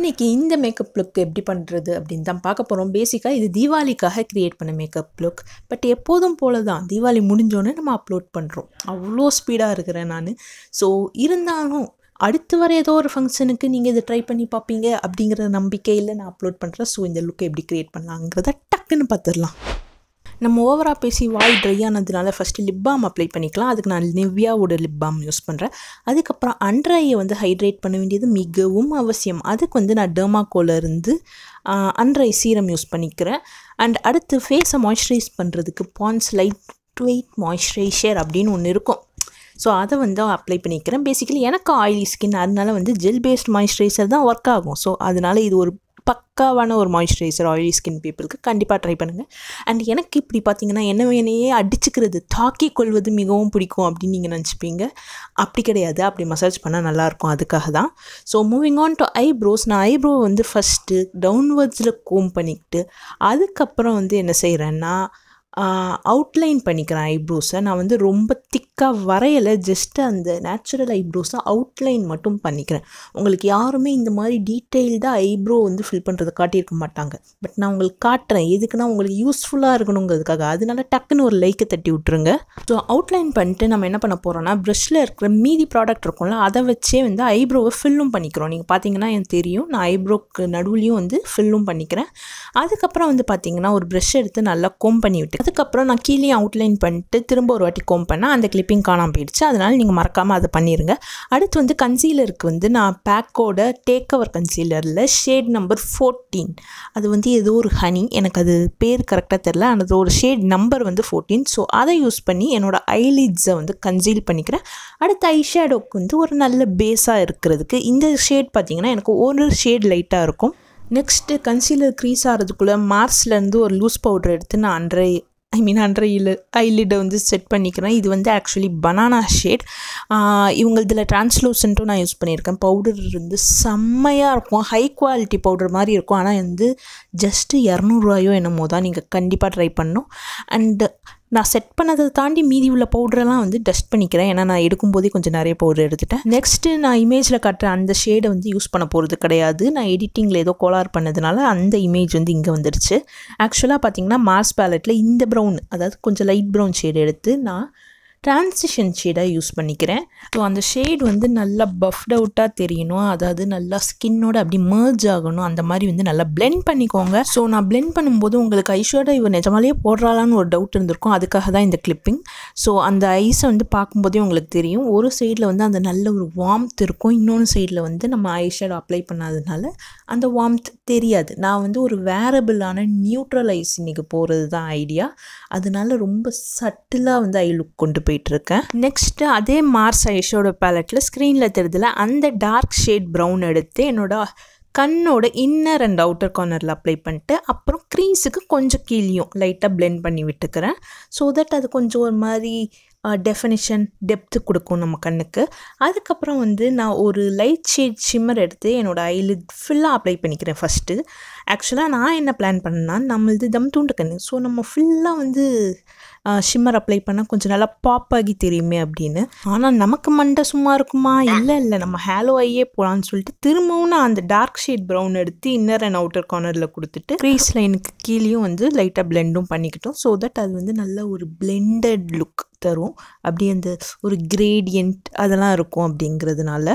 இன்றைக்கி இந்த makeup look எப்படி பண்ணுறது அப்படின்னு தான் பார்க்க போகிறோம் பேசிக்காக இது தீபாவளிக்காக க்ரியேட் பண்ண மேக்கப் லுக் பட் எப்போதும் போல தான் தீபாவளி முடிஞ்சோடனே நம்ம அப்லோட் பண்ணுறோம் அவ்வளோ ஸ்பீடாக இருக்கிறேன் நான் ஸோ இருந்தாலும் அடுத்து வர ஏதோ ஒரு ஃபங்க்ஷனுக்கு நீங்கள் இதை ட்ரை பண்ணி பார்ப்பீங்க அப்படிங்கிற நம்பிக்கையில் நான் அப்லோட் பண்ணுறேன் ஸோ இந்த லுக்கை எப்படி க்ரியேட் பண்ணலாங்கிறத டக்குன்னு பார்த்துடலாம் நம்ம ஓவராக பேசி வாய் ட்ரை ஆனதுனால ஃபஸ்ட்டு லிப் பாம் அப்ளை பண்ணிக்கலாம் அதுக்கு நான் நிவ்யாவோட லிப் பாம் யூஸ் பண்ணுறேன் அதுக்கப்புறம் அண்ட்ரையை வந்து ஹைட்ரேட் பண்ண வேண்டியது மிகவும் அவசியம் அதுக்கு வந்து நான் டெர்மாக்கோல இருந்து அண்ட்ரை சீரம் யூஸ் பண்ணிக்கிறேன் அண்ட் அடுத்து ஃபேஸை மாய்ஸ்சரைஸ் பண்ணுறதுக்கு பான்ஸ் லைட் வெயிட் மாய்ஸ்சரைசர் அப்படின்னு ஒன்று இருக்கும் ஸோ அதை வந்து அப்ளை பண்ணிக்கிறேன் பேசிக்கலி எனக்கு ஆயிலி ஸ்கின் அதனால வந்து ஜெல் பேஸ்ட் மாய்ஸ்சரைசர் தான் ஒர்க் ஆகும் ஸோ அதனால இது ஒரு பக்காவான ஒரு மாய்ஸ்சரைசர் ஆயிலி ஸ்கின் பீப்புளுக்கு கண்டிப்பாக ட்ரை பண்ணுங்கள் அண்ட் எனக்கு இப்படி பார்த்தீங்கன்னா என்ன வேணையே அடிச்சுக்கிறது தாக்கி கொள்வது மிகவும் பிடிக்கும் அப்படின்னு நீங்கள் நினச்சிப்பீங்க அப்படி கிடையாது அப்படி மசாஜ் பண்ணால் நல்லாயிருக்கும் அதுக்காக தான் so moving on to eyebrows நான் ஐப்ரோ வந்து ஃபஸ்ட்டு டவுன்வர்ட்ஸில் கோம் பண்ணிக்கிட்டு அதுக்கப்புறம் வந்து என்ன செய்கிறேன்னா அவுட்லைன் பண்ணிக்கிறேன் ஐப்ரோஸை நான் வந்து ரொம்ப திக்காக வரையலை ஜஸ்ட்டு அந்த நேச்சுரல் ஐப்ரோஸை அவுட்லைன் மட்டும் பண்ணிக்கிறேன் உங்களுக்கு யாருமே இந்த மாதிரி டீட்டெயில்டாக ஐப்ரோ வந்து ஃபில் பண்ணுறதை காட்டியிருக்க மாட்டாங்க பட் நான் உங்களுக்கு காட்டுறேன் எதுக்குன்னா உங்களுக்கு யூஸ்ஃபுல்லாக இருக்கணுங்கிறதுக்காக அதனால டக்குன்னு ஒரு லைக்கை தட்டி விட்டுருங்க ஸோ அவுட்லைன் பண்ணிட்டு நம்ம என்ன பண்ண போகிறோம்னா ப்ரஷ்ஷில் இருக்கிற மீதி ப்ராடக்ட் இருக்கும்ல அதை வச்சே வந்து ஐப்ரோவை ஃபில்லும் பண்ணிக்கிறோம் நீங்கள் பார்த்தீங்கன்னா எனக்கு தெரியும் நான் ஐப்ரோக்கு நடுவுலையும் வந்து ஃபில்லும் பண்ணிக்கிறேன் அதுக்கப்புறம் வந்து பார்த்தீங்கன்னா ஒரு ப்ரஷ் எடுத்து நல்லா கோம் பண்ணி விட்டு அதுக்கப்புறம் நான் கீழே அவுட்லைன் பண்ணிட்டு திரும்ப ஒரு வாட்டி கோம் பண்ணால் அந்த கிளிப்பிங் காணாமல் போயிடுச்சு அதனால் நீங்கள் மறக்காமல் அதை பண்ணிடுங்க அடுத்து வந்து கன்சீலருக்கு வந்து நான் பேக்கோட டேக் கவர் கன்சீலரில் ஷேட் நம்பர் ஃபோர்டீன் அது வந்து ஏதோ ஒரு ஹனி எனக்கு அது பேர் கரெக்டாக தெரில அது ஒரு ஷேட் நம்பர் வந்து ஃபோர்டீன் ஸோ அதை யூஸ் பண்ணி என்னோடய ஐலிட்ஸை வந்து கன்சீல் பண்ணிக்கிறேன் அடுத்து ஐ ஷேடோக்கு வந்து ஒரு நல்ல பேஸாக இருக்கிறதுக்கு இந்த ஷேட் பார்த்திங்கன்னா எனக்கு ஒரு ஷேட் லைட்டாக இருக்கும் நெக்ஸ்ட்டு கன்சீலர் க்ரீஸ் ஆகிறதுக்குள்ளே மார்ஸ்லேருந்து ஒரு லூஸ் பவுடர் எடுத்து நான் அன்றை ஐ மீன் அண்டர் ஐல ஐலிட்டை வந்து செட் பண்ணிக்கிறேன் இது வந்து ஆக்சுவலி பனானா ஷேட் இவங்க இதில் டிரான்ஸ்லூசன்ட்டும் நான் யூஸ் பண்ணியிருக்கேன் பவுடர் வந்து செம்மையாக இருக்கும் ஹை குவாலிட்டி பவுடர் மாதிரி இருக்கும் ஆனால் வந்து ஜஸ்ட்டு இரநூறுவாயோ என்னமோ தான் நீங்கள் கண்டிப்பாக ட்ரை பண்ணணும் அண்டு நான் செட் பண்ணதை தாண்டி மீதி உள்ள பவுடரெல்லாம் வந்து டஸ்ட் பண்ணிக்கிறேன் ஏன்னா நான் எடுக்கும்போதே கொஞ்சம் நிறைய பவுடர் எடுத்துட்டேன் நெக்ஸ்ட்டு நான் இமேஜில் காட்டுற அந்த ஷேடை வந்து யூஸ் பண்ண போகிறது கிடையாது நான் எடிட்டிங்கில் ஏதோ கோளாறு பண்ணதுனால அந்த இமேஜ் வந்து இங்கே வந்துடுச்சு ஆக்சுவலாக பார்த்தீங்கன்னா மார்ஸ் பேலட்டில் இந்த ப்ரௌன் அதாவது கொஞ்சம் லைட் ப்ரௌன் ஷேடு எடுத்து நான் ட்ரான்சிஷன் ஷேடாக யூஸ் பண்ணிக்கிறேன் ஸோ அந்த ஷேட் வந்து நல்லா பஃப்ட் அவுட்டாக தெரியணும் அதாவது நல்லா ஸ்கின்னோட அப்படி மர்ஜ் ஆகணும் அந்த மாதிரி வந்து நல்லா பிளெண்ட் பண்ணிக்கோங்க ஸோ நான் பிளெண்ட் பண்ணும்போது உங்களுக்கு ஐஷோட இவர் நிஜமாலேயே போடுறாளான்னு ஒரு டவுட் இருந்திருக்கும் அதுக்காக தான் இந்த கிளிப்பிங் ஸோ அந்த ஐஸை வந்து பார்க்கும்போதே உங்களுக்கு தெரியும் ஒரு சைடில் வந்து அந்த நல்ல ஒரு வார்ம்த் இருக்கும் இன்னொன்று சைடில் வந்து நம்ம ஐஷேடோ அப்ளை பண்ணாததுனால அந்த வார்ம்த் தெரியாது நான் வந்து ஒரு வேரபிளான நியூட்ரல் ஐஸ் இன்றைக்கி போகிறது தான் ஐடியா அதனால ரொம்ப சட்டிலாக வந்து ஐ லுக் கொண்டு போய் போயிட்டுருக்கேன் நெக்ஸ்ட்டு அதே மார்ஸ் ஐஷோட பேலட்டில் ஸ்க்ரீனில் தெரிஞ்சதில் அந்த டார்க் ஷேட் ப்ரௌன் எடுத்து என்னோட கண்ணோட இன்னர் அண்ட் அவுட்டர் கார்னரில் அப்ளை பண்ணிட்டு அப்புறம் க்ரீஸுக்கு கொஞ்சம் கீழேயும் லைட்டாக பிளெண்ட் பண்ணி விட்டுக்கிறேன் ஸோ தட் அது கொஞ்சம் ஒரு மாதிரி டெஃபினிஷன் டெப்த்து கொடுக்கும் நம்ம கண்ணுக்கு அதுக்கப்புறம் வந்து நான் ஒரு லைட் ஷேட் ஷிம்மர் எடுத்து என்னோடய ஐலிட் ஃபுல்லாக அப்ளை பண்ணிக்கிறேன் ஃபஸ்ட்டு ஆக்சுவலாக நான் என்ன பிளான் பண்ணேன்னா நம்மளது தம் தூண்டு கண்ணு ஸோ நம்ம ஃபுல்லாக வந்து ஷிம்மர் அப்ளை பண்ணால் கொஞ்சம் நல்லா பாப் ஆகி தெரியுமே அப்படின்னு ஆனால் நமக்கு மண்டை சும்மா இருக்குமா இல்லை இல்லை நம்ம ஹேலோ ஐயே போகலான்னு சொல்லிட்டு திரும்பவும் நான் அந்த டார்க் ஷேட் ப்ரௌன் எடுத்து இன்னர் அண்ட் அவுட்டர் கார்னரில் கொடுத்துட்டு க்ரீஸ் லைனுக்கு கீழேயும் வந்து லைட்டாக பிளெண்டும் பண்ணிக்கிட்டோம் ஸோ தட் அது வந்து நல்ல ஒரு பிளெண்டட் லுக் தரும் அப்படி அந்த ஒரு கிரேடியன்ட் அதெல்லாம் இருக்கும் அப்படிங்கிறதுனால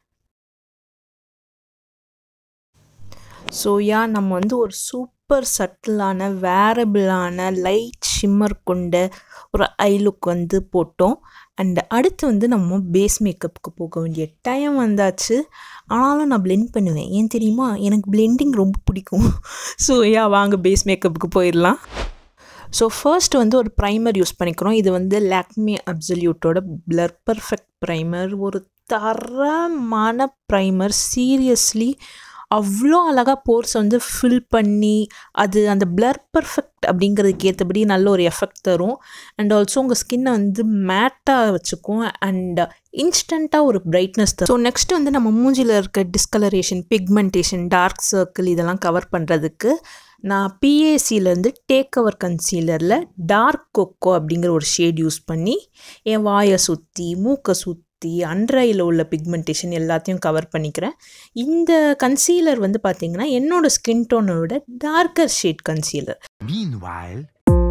ஸோ யா நம்ம வந்து ஒரு சூப்பர் சட்டிலான வேரபிளான லைட் ஷிம்மர் கொண்ட ஒரு ஐ லுக் வந்து போட்டோம் அண்ட் அடுத்து வந்து நம்ம பேஸ் மேக்கப்புக்கு போக வேண்டிய டைம் வந்தாச்சு ஆனாலும் நான் பிளெண்ட் பண்ணுவேன் ஏன் தெரியுமா எனக்கு பிளெண்டிங் ரொம்ப பிடிக்கும் ஸோ யா வாங்க பேஸ் மேக்கப்புக்கு போயிடலாம் ஸோ ஃபர்ஸ்ட் வந்து ஒரு ப்ரைமர் யூஸ் பண்ணிக்கிறோம் இது வந்து லாக்மி அப்சல்யூட்டோட பிளர் பர்ஃபெக்ட் ப்ரைமர் ஒரு தரமான ப்ரைமர் சீரியஸ்லி அவ்வளோ அழகாக போர்ஸ் வந்து ஃபில் பண்ணி அது அந்த பிளர் பர்ஃபெக்ட் அப்படிங்கிறதுக்கு ஏற்றபடி நல்ல ஒரு எஃபெக்ட் தரும் அண்ட் ஆல்சோ உங்கள் ஸ்கின்னை வந்து மேட்டாக வச்சுக்கும் அண்ட் இன்ஸ்டண்ட்டாக ஒரு பிரைட்னஸ் தரும் ஸோ நெக்ஸ்ட் வந்து நம்ம மூஞ்சியில் இருக்க டிஸ்கலரேஷன் பிக்மெண்டேஷன் டார்க் சர்க்கிள் இதெல்லாம் கவர் பண்ணுறதுக்கு நான் பிஏசிலேருந்து டேக் கவர் கன்சீலரில் டார்க் கொக்கோ அப்படிங்கிற ஒரு ஷேட் யூஸ் பண்ணி என் வாயை சுற்றி மூக்கை சுற்றி சுற்றி அண்ட்ரையில் உள்ள பிக்மெண்டேஷன் எல்லாத்தையும் கவர் பண்ணிக்கிறேன் இந்த கன்சீலர் வந்து பார்த்திங்கன்னா என்னோட ஸ்கின் டோனோட darker shade concealer Meanwhile,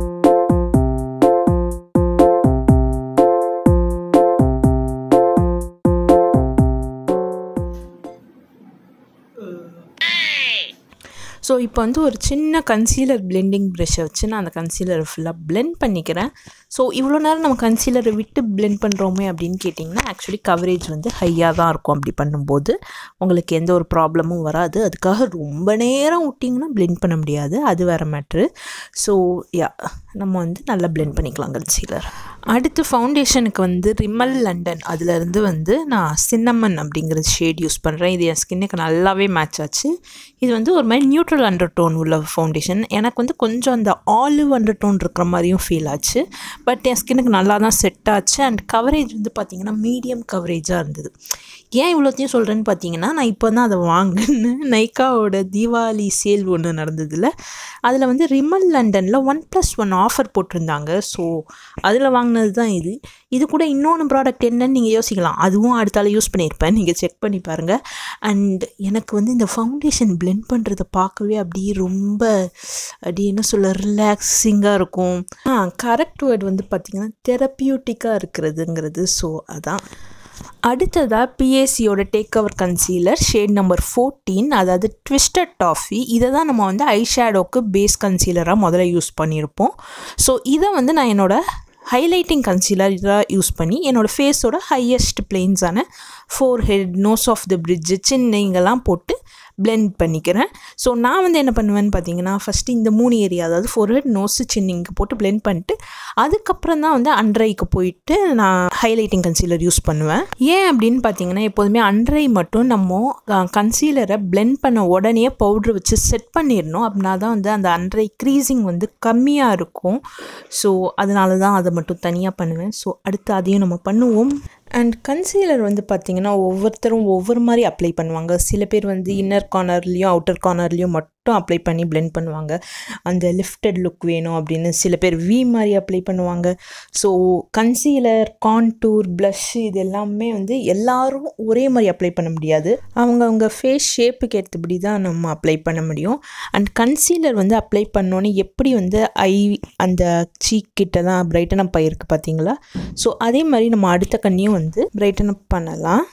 so இப்போ வந்து ஒரு சின்ன கன்சீலர் பிளெண்டிங் ப்ரெஷ்ஷை வச்சு நான் அந்த கன்சீலரை ஃபுல்லாக blend பண்ணிக்கிறேன் ஸோ இவ்வளோ நேரம் நம்ம கன்சீலரை விட்டு blend பண்ணுறோமே அப்படின்னு கேட்டிங்கன்னா ஆக்சுவலி கவரேஜ் வந்து ஹையாக தான் இருக்கும் அப்படி பண்ணும்போது உங்களுக்கு எந்த ஒரு ப்ராப்ளமும் வராது அதுக்காக ரொம்ப நேரம் விட்டிங்கன்னா blend பண்ண முடியாது அது வேறு மேட்ரு ஸோ யா நம்ம வந்து நல்லா blend பண்ணிக்கலாம் கன்சீலர் அடுத்து ஃபவுண்டேஷனுக்கு வந்து ரிமல் லண்டன் அதுலேருந்து வந்து நான் சின்னமன் அப்படிங்கிற ஷேட் யூஸ் பண்ணுறேன் இது என் ஸ்கின்னுக்கு நல்லாவே மேட்ச் ஆச்சு இது வந்து ஒரு மாதிரி நியூட்ரல் அண்டர் டோன் உள்ள ஃபவுண்டேஷன் எனக்கு வந்து கொஞ்சம் அந்த ஆலிவ் அண்டர் டோன் இருக்கிற மாதிரியும் ஃபீல் ஆச்சு பட் என் ஸ்கின்னுக்கு நல்லா தான் செட் ஆச்சு அண்ட் கவரேஜ் வந்து பார்த்திங்கன்னா மீடியம் கவரேஜாக இருந்தது ஏன் இவ்வளோத்தையும் சொல்கிறேன்னு பார்த்தீங்கன்னா நான் இப்போ தான் அதை வாங்கினேன் நைக்காவோட தீபாவளி சேல் ஒன்று நடந்ததில்ல அதில் வந்து ரிமல் லண்டனில் ஒன் ப்ளஸ் ஒன் ஆஃபர் போட்டிருந்தாங்க ஸோ அதில் வாங்கினது தான் இது இது கூட இன்னொன்று ப்ராடக்ட் என்னன்னு நீங்கள் யோசிக்கலாம் அதுவும் அடுத்தால யூஸ் பண்ணியிருப்பேன் நீங்கள் செக் பண்ணி பாருங்கள் அண்ட் எனக்கு வந்து இந்த ஃபவுண்டேஷன் blend பண்ணுறதை பார்க்கவே அப்படியே ரொம்ப அப்படி என்ன சொல்ல ரிலாக்ஸிங்காக இருக்கும் ஆ கரெக்ட் வேர்ட் வந்து பார்த்திங்கன்னா தெரப்பியூட்டிக்காக இருக்கிறதுங்கிறது ஸோ அதான் அடுத்ததாக பிஏசியோட take cover concealer shade number fourteen அதாவது ட்விஸ்டட் டாஃபி இதை தான் நம்ம வந்து ஐ ஷேடோக்கு பேஸ் கன்சீலராக முதல்ல யூஸ் பண்ணியிருப்போம் ஸோ இதை வந்து நான் என்னோட ஹைலைட்டிங் கன்சீலராக யூஸ் பண்ணி என்னோடய ஃபேஸோட ஹையஸ்ட் பிளெயின்ஸான forehead nose of the bridge சின்ன இங்கெல்லாம் போட்டு blend பண்ணிக்கிறேன் ஸோ நான் வந்து என்ன பண்ணுவேன்னு பார்த்தீங்கன்னா ஃபஸ்ட்டு இந்த மூணு ஏரியா அதாவது ஃபோர்ஹெட் நோஸு சின்ன இங்கே போட்டு blend பண்ணிட்டு அதுக்கப்புறம் தான் வந்து அண்ட்ரைக்கு போயிட்டு நான் ஹைலைட்டிங் கன்சீலர் யூஸ் பண்ணுவேன் ஏன் அப்படின்னு பார்த்தீங்கன்னா எப்போதுமே அண்ட்ரை மட்டும் நம்ம கன்சீலரை blend பண்ண உடனே பவுட்ரு வச்சு செட் பண்ணிடணும் அப்படின்னா தான் வந்து அந்த அண்ட்ரை க்ரீசிங் வந்து கம்மியாக இருக்கும் ஸோ அதனால தான் அதை மட்டும் தனியாக பண்ணுவேன் ஸோ அடுத்து அதையும் நம்ம பண்ணுவோம் அண்ட் கன்சீலர் வந்து பார்த்திங்கன்னா ஒவ்வொருத்தரும் ஒவ்வொரு மாதிரி அப்ளை பண்ணுவாங்க சில பேர் வந்து இன்னர் கார்னர்லேயும் அவுட்டர் கார்னர்லேயும் மட்டும் அப்ளை பண்ணி blend பண்ணுவாங்க அந்த லிஃப்டட் லுக் வேணும் அப்படின்னு சில பேர் வி மாதிரி அப்ளை பண்ணுவாங்க ஸோ கன்சீலர் கான்டூர் ப்ளஷ் இது எல்லாமே வந்து எல்லாரும் ஒரே மாதிரி அப்ளை பண்ண முடியாது அவங்கவுங்க ஃபேஸ் ஷேப்புக்கு ஏற்றபடி தான் நம்ம அப்ளை பண்ண முடியும் அண்ட் கன்சீலர் வந்து அப்ளை பண்ணோன்னே எப்படி வந்து ஐ அந்த சீக் கிட்ட தான் பிரைட்டன் அப் ஆயிருக்கு பார்த்தீங்களா ஸோ அதே மாதிரி நம்ம அடுத்த கண்ணியும் வந்து பிரைட்டன் அப் பண்ணலாம்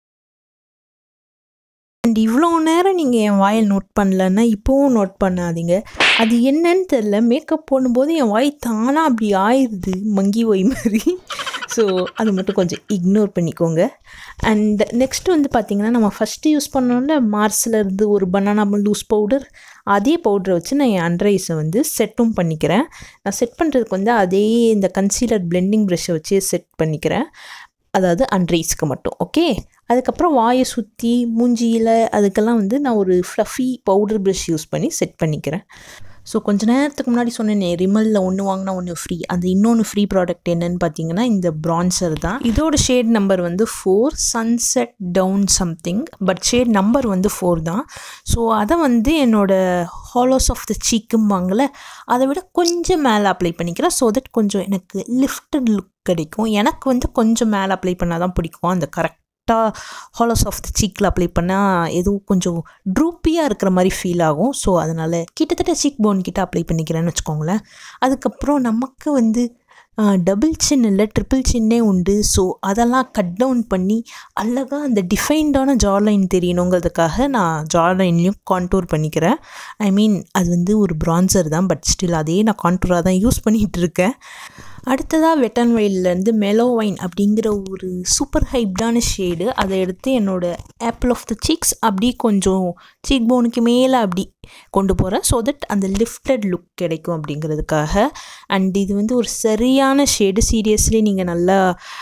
அண்ட் இவ்வளோ நேரம் நீங்கள் என் வாயை நோட் பண்ணலன்னா இப்போவும் நோட் பண்ணாதீங்க அது என்னன்னு தெரில மேக்கப் போடும்போது என் வாய் தானாக அப்படி ஆயிடுது மங்கி ஒய் மாதிரி ஸோ அது மட்டும் கொஞ்சம் இக்னோர் பண்ணிக்கோங்க அண்ட் நெக்ஸ்ட் வந்து பார்த்திங்கன்னா நம்ம ஃபஸ்ட்டு யூஸ் பண்ணோம்ல மார்ஸில் இருந்து ஒரு பனானா லூஸ் பவுடர் அதே பவுடரை வச்சு நான் என் அண்ட்ரைஸை வந்து செட்டும் பண்ணிக்கிறேன் நான் செட் பண்ணுறதுக்கு வந்து அதே இந்த கன்சீலர் பிளெண்டிங் ப்ரெஷ்ஷை வச்சு செட் பண்ணிக்கிறேன் அதாவது அண்ட்ரைஸ்க்கு மட்டும் ஓகே அதுக்கப்புறம் வாயை சுற்றி மூஞ்சியில் அதுக்கெல்லாம் வந்து நான் ஒரு ஃப்ளஃபி பவுடர் ப்ரஷ் யூஸ் பண்ணி செட் பண்ணிக்கிறேன் ஸோ கொஞ்ச நேரத்துக்கு முன்னாடி சொன்னேனே ரிமலில் ஒன்று வாங்கினா ஒன்று ஃப்ரீ அந்த இன்னொன்று ஃப்ரீ ப்ராடக்ட் என்னன்னு பார்த்தீங்கன்னா இந்த ப்ரான்சர் தான் இதோட ஷேட் நம்பர் வந்து four sunset down something but shade number வந்து ஃபோர் தான் ஸோ அதை வந்து என்னோட ஹாலோஸ் ஆஃப் த சீக்கும்பாங்கள அதை விட கொஞ்சம் மேலே அப்ளை பண்ணிக்கிறேன் ஸோ தட் கொஞ்சம் எனக்கு லிஃப்டட் லுக் கிடைக்கும் எனக்கு வந்து கொஞ்சம் மேலே அப்ளை பண்ணால் தான் பிடிக்கும் அந்த கரெக்ட் கரெக்டாக ஹாலோஸ் ஆஃப் த சீக்கில் அப்ளை பண்ணால் எதுவும் கொஞ்சம் ட்ரூப்பியாக இருக்கிற மாதிரி ஃபீல் ஆகும் ஸோ அதனால் கிட்டத்தட்ட சீக் போன் கிட்ட அப்ளை பண்ணிக்கிறேன்னு வச்சுக்கோங்களேன் அதுக்கப்புறம் நமக்கு வந்து டபுள் சின் இல்லை ட்ரிபிள் சின்னே உண்டு ஸோ அதெல்லாம் கட் டவுன் பண்ணி அழகாக அந்த டிஃபைன்டான ஜாலைன் தெரியணுங்கிறதுக்காக நான் ஜாலைன்லேயும் கான்டூர் பண்ணிக்கிறேன் ஐ மீன் அது வந்து ஒரு ப்ரான்சர் தான் பட் ஸ்டில் அதே நான் கான்டூராக தான் யூஸ் பண்ணிகிட்டு இருக்கேன் அடுத்ததாக வெட்டன் வயல்லேருந்து மெலோ வைன் அப்படிங்கிற ஒரு சூப்பர் ஹைப்டான ஷேடு அதை எடுத்து என்னோடய ஆப்பிள் ஆஃப் த சீக்ஸ் அப்படி கொஞ்சம் சீக் போனுக்கு மேலே அப்படி கொண்டு போகிறேன் ஸோ தட் அந்த லிஃப்டட் லுக் கிடைக்கும் அப்படிங்கிறதுக்காக அண்ட் இது வந்து ஒரு சரியான ஷேடு சீரியஸ்லி நீங்கள் நல்லா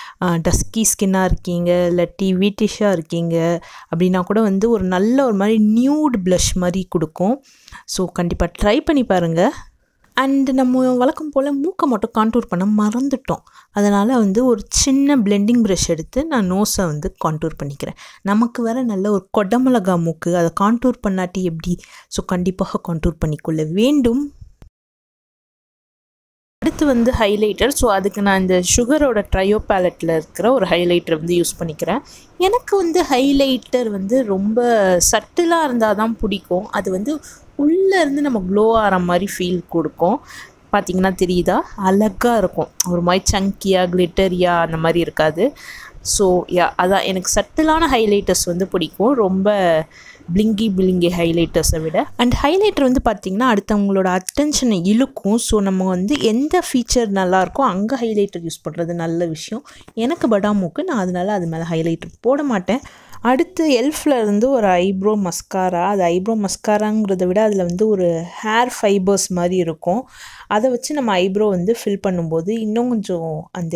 டஸ்கி ஸ்கின்னாக இருக்கீங்க இல்லாட்டி வீட்டிஷாக இருக்கீங்க அப்படின்னா கூட வந்து ஒரு நல்ல ஒரு மாதிரி நியூட் ப்ளஷ் மாதிரி கொடுக்கும் ஸோ கண்டிப்பாக ட்ரை பண்ணி பாருங்கள் அண்டு நம்ம வழக்கம் போல் மூக்கை மட்டும் கான்டூர் பண்ண மறந்துட்டோம் அதனால் வந்து ஒரு சின்ன பிளெண்டிங் ப்ரஷ் எடுத்து நான் நோஸை வந்து கான்டூர் பண்ணிக்கிறேன் நமக்கு வர நல்ல ஒரு கொடமிளகா மூக்கு அதை கான்டூர் பண்ணாட்டி எப்படி ஸோ கண்டிப்பாக கான்டூர் பண்ணிக்கொள்ள வேண்டும் அடுத்து வந்து ஹைலைட்டர் ஸோ அதுக்கு நான் இந்த சுகரோட ட்ரையோ பேலட்டில் இருக்கிற ஒரு ஹைலைட்டர் வந்து யூஸ் பண்ணிக்கிறேன் எனக்கு வந்து ஹைலைட்டர் வந்து ரொம்ப சட்டிலாக இருந்தால் தான் பிடிக்கும் அது வந்து உள்ளேருந்து நம்ம க்ளோ ஆகிற மாதிரி ஃபீல் கொடுக்கும் பார்த்தீங்கன்னா தெரியுதா அழகாக இருக்கும் ஒரு மாதிரி சங்கியாக கிளிட்டரியாக அந்த மாதிரி இருக்காது ஸோ யா அதான் எனக்கு சட்டிலான ஹைலைட்டர்ஸ் வந்து பிடிக்கும் ரொம்ப பிளிங்கி பிளிங்கி ஹைலைட்டர்ஸை விட அண்ட் ஹைலைட்டர் வந்து பார்த்திங்கன்னா அடுத்தவங்களோட அட்டென்ஷனை இழுக்கும் ஸோ நம்ம வந்து எந்த ஃபீச்சர் நல்லாயிருக்கோ அங்கே ஹைலைட்டர் யூஸ் பண்ணுறது நல்ல விஷயம் எனக்கு படாமூக்கு நான் அதனால அது மேலே ஹைலைட்டர் போட மாட்டேன் அடுத்து எல்ஃபில் இருந்து ஒரு ஐப்ரோ மஸ்காரா அது ஐப்ரோ மஸ்காராங்கிறத விட அதில் வந்து ஒரு ஹேர் ஃபைபர்ஸ் மாதிரி இருக்கும் அதை வச்சு நம்ம ஐப்ரோ வந்து ஃபில் பண்ணும்போது இன்னும் கொஞ்சம் அந்த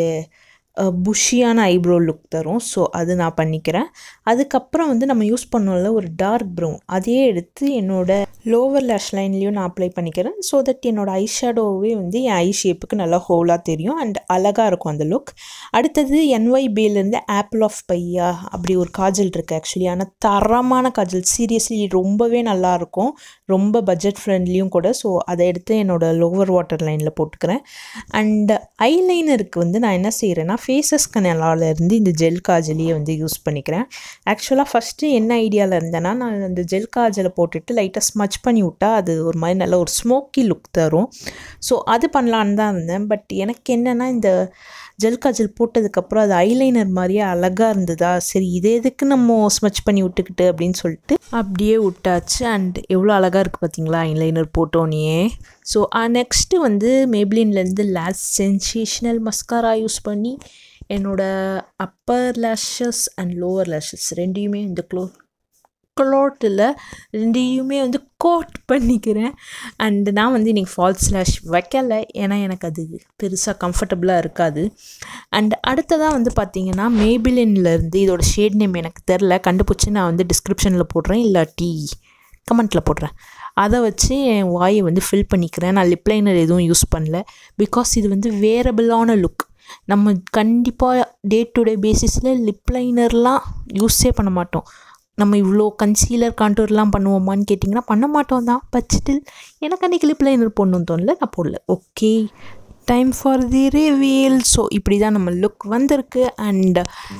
புஷியான ஐப்ரோ லுக் தரும் ஸோ அது நான் பண்ணிக்கிறேன் அதுக்கப்புறம் வந்து நம்ம யூஸ் பண்ணோம்ல ஒரு டார்க் ப்ரௌன் அதையே எடுத்து என்னோட லோவர் லேஷ் லைன்லேயும் நான் அப்ளை பண்ணிக்கிறேன் ஸோ தட் என்னோடய ஐ ஷேடோவே வந்து என் ஐ ஷேப்புக்கு நல்லா ஹோலாக தெரியும் அண்ட் அழகாக இருக்கும் அந்த லுக் அடுத்தது என்ஒய் பேலேருந்து ஆப்பிள் ஆஃப் பையா அப்படி ஒரு காஜல் இருக்குது ஆக்சுவலி ஆனால் தரமான காஜல் சீரியஸ்லி ரொம்பவே நல்லாயிருக்கும் ரொம்ப பட்ஜெட் ஃப்ரெண்ட்லியும் கூட ஸோ அதை எடுத்து என்னோடய லோவர் வாட்டர் லைனில் போட்டுக்கிறேன் அண்ட் ஐலைனருக்கு வந்து நான் என்ன செய்கிறேன்னா ஃபேஸஸ் கனலாலேருந்து இந்த ஜெல் காஜலையே வந்து யூஸ் பண்ணிக்கிறேன் ஆக்சுவலாக ஃபஸ்ட்டு என்ன ஐடியாவில் இருந்தேன்னா நான் அந்த ஜெல் காஜலை போட்டுட்டு லைட்டாக ஸ்மச் பண்ணி விட்டா அது ஒரு மாதிரி நல்ல ஒரு ஸ்மோக்கி லுக் தரும் ஸோ அது பண்ணலான்னு தான் இருந்தேன் பட் எனக்கு என்னென்னா இந்த ஜெல் காஜல் போட்டதுக்கப்புறம் அது ஐலைனர் மாதிரியே அழகாக இருந்ததா சரி இதே எதுக்கு நம்ம ஸ்மச் பண்ணி விட்டுக்கிட்டு அப்படின்னு சொல்லிட்டு அப்படியே விட்டாச்சு அண்ட் எவ்வளோ அழகாக இருக்குது பார்த்தீங்களா ஐலைனர் போட்டோன்னே ஸோ நெக்ஸ்ட்டு வந்து மேப்ளின்லேருந்து லேஸ் சென்சேஷனல் மஸ்காரா யூஸ் பண்ணி என்னோடய upper lashes and lower lashes ரெண்டையுமே இந்த க்ளோ க்ளோட்டில் ரெண்டையுமே வந்து கோட் பண்ணிக்கிறேன் அண்ட் நான் வந்து இன்றைக்கி ஃபால்ஸ் ஸ்லாஷ் வைக்கலை ஏன்னா எனக்கு அது பெருசாக கம்ஃபர்டபுளாக இருக்காது அண்ட் அடுத்ததாக வந்து பார்த்திங்கன்னா மேபிலின்லேருந்து இதோட ஷேட் நேம் எனக்கு தெரில கண்டுபிடிச்சி நான் வந்து டிஸ்கிரிப்ஷனில் போடுறேன் இல்லாட்டி கமெண்ட்டில் போடுறேன் அதை வச்சு என் வாயை வந்து ஃபில் பண்ணிக்கிறேன் நான் லிப்லைனர் எதுவும் யூஸ் பண்ணல பிகாஸ் இது வந்து வேரபிளான லுக் நம்ம கண்டிப்பாக டே டு டே பேசிஸில் லிப்லைனர்லாம் யூஸே பண்ண மாட்டோம் நம்ம இவ்வளோ கன்சீலர் கான்டூர்லாம் பண்ணுவோமான்னு கேட்டிங்கன்னா பண்ண மாட்டோம் தான் பட் ஸ்டில் எனக்கு அன்றைக்கி லிப்லைனர் போடணும்னு தோணல நான் போடல okay time for the reveal so இப்படி தான் நம்ம லுக் வந்திருக்கு அண்ட்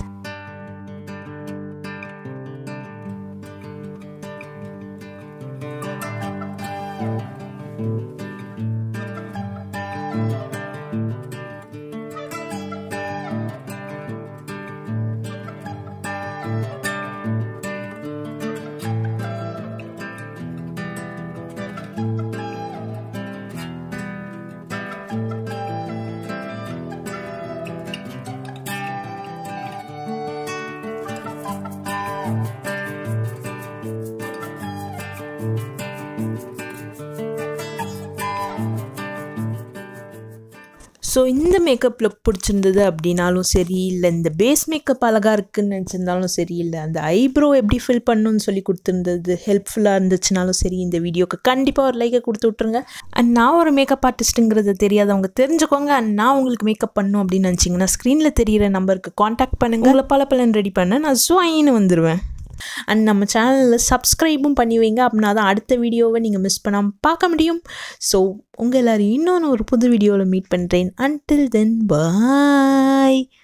ஸோ இந்த மேக்கப் லுக் பிடிச்சிருந்தது அப்படின்னாலும் சரி இல்லை இந்த பேஸ் மேக்கப் அழகாக இருக்குன்னு நினச்சிருந்தாலும் சரி இல்லை அந்த ஐப்ரோ எப்படி ஃபில் பண்ணணும்னு சொல்லி கொடுத்துருந்தது ஹெல்ப்ஃபுல்லாக இருந்துச்சுனாலும் சரி இந்த வீடியோக்கு கண்டிப்பாக ஒரு லைக்கை கொடுத்து விட்ருங்க அண்ட் நான் ஒரு மேக்கப் ஆர்டிஸ்ட்டுங்கிறது தெரியாதவங்க தெரிஞ்சுக்கோங்க அண்ட் நான் உங்களுக்கு மேக்கப் பண்ணணும் அப்படின்னு நினச்சிங்கன்னா ஸ்க்ரீனில் தெரியிற நம்பருக்கு காண்டாக்ட் பண்ணுங்கள் உங்களை பல பலன் ரெடி பண்ண நான் ஜுவாயின்னு வந்துடுவேன் அண்ட் நம்ம சேனலில் சப்ஸ்கிரைபும் பண்ணி வைங்க அப்படின்னா தான் அடுத்த வீடியோவை நீங்கள் மிஸ் பண்ணாமல் பார்க்க முடியும் ஸோ உங்கள் எல்லோரும் இன்னொன்று ஒரு புது வீடியோவில் மீட் பண்ணுறேன் அன்டில் தென் பாய்